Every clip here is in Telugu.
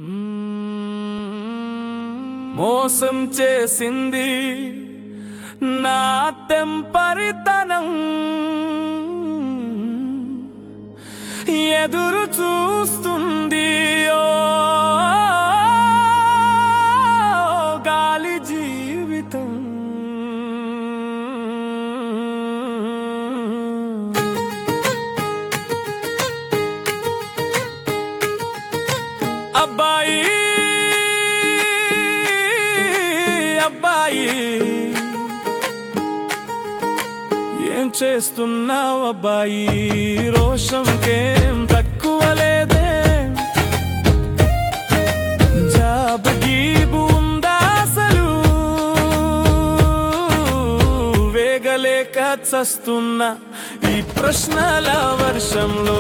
మోసం చేసింది నా తెంపరితనం ఎదురు చూస్తుంది ఓ గాలి జీవితం అబ్బాయి అబ్బాయి ఏం చేస్తున్నావు అబ్బాయి రోషంకేం తక్కువ లేదే జాబ్ గీబు ఉందా అసలు వేగలేక చస్తున్నా ఈ ప్రశ్నల వర్షంలో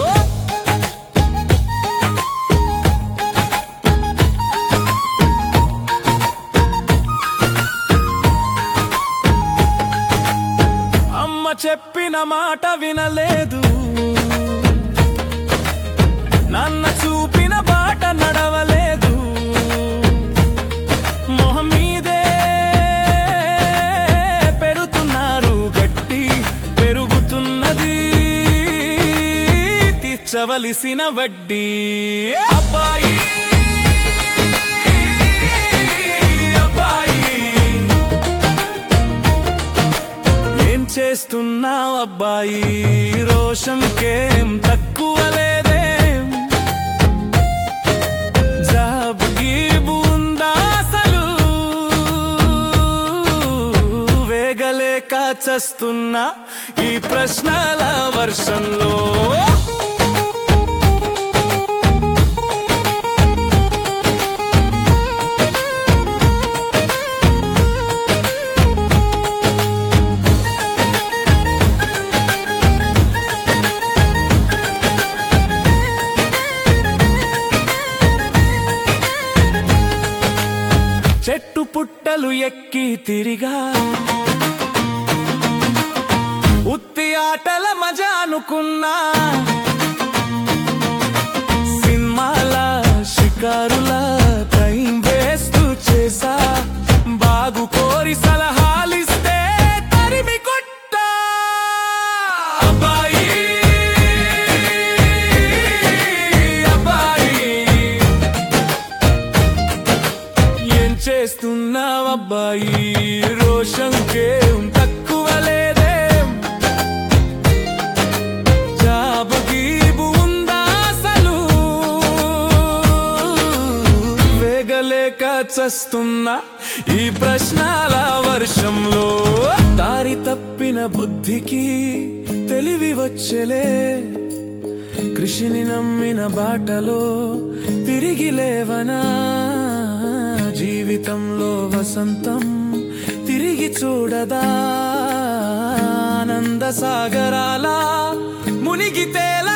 అమ్మ చెప్పిన మాట వినలేదు నాన్న చూపిన బాట నడవలేదు మొహం మీదే పెడుతున్నారు గట్టి పెరుగుతున్నది తీర్చవలసిన వడ్డీ అబ్బాయి అబ్బాయి ఏం చేస్తున్నావు అబ్బాయి రోషంకేం తక్కువ లేదే జాబ్ గీబు ఉందా అసలు వేగలేక చస్తున్నా ఈ ప్రశ్నల వర్షంలో చెట్టు పుట్టలు ఎక్కి తిరిగా ఉత్తి ఆటల మజా అనుకున్నా సినిమాల షికారుల టైం వేస్ట్ చేసా బాగు కోరి సలహాలిస్తే తరిమి కొట్టా అబ్బాయి అబ్బాయి ఏం చేస్తున్నావు అబ్బాయి రోషంకేం తక్కువ లేదే జాబు గీబు ఉందా అసలు వేగలేక చస్తున్నా ఈ ప్రశ్నల వర్షంలో దారి తప్పిన బుద్ధికి తెలివి వచ్చలే కృషిని నమ్మిన బాటలో తిరిగి లేవనా జీవితంలో వసంతం తిరిగి చూడదా ఆనంద సాగరాల మునిగి తేలా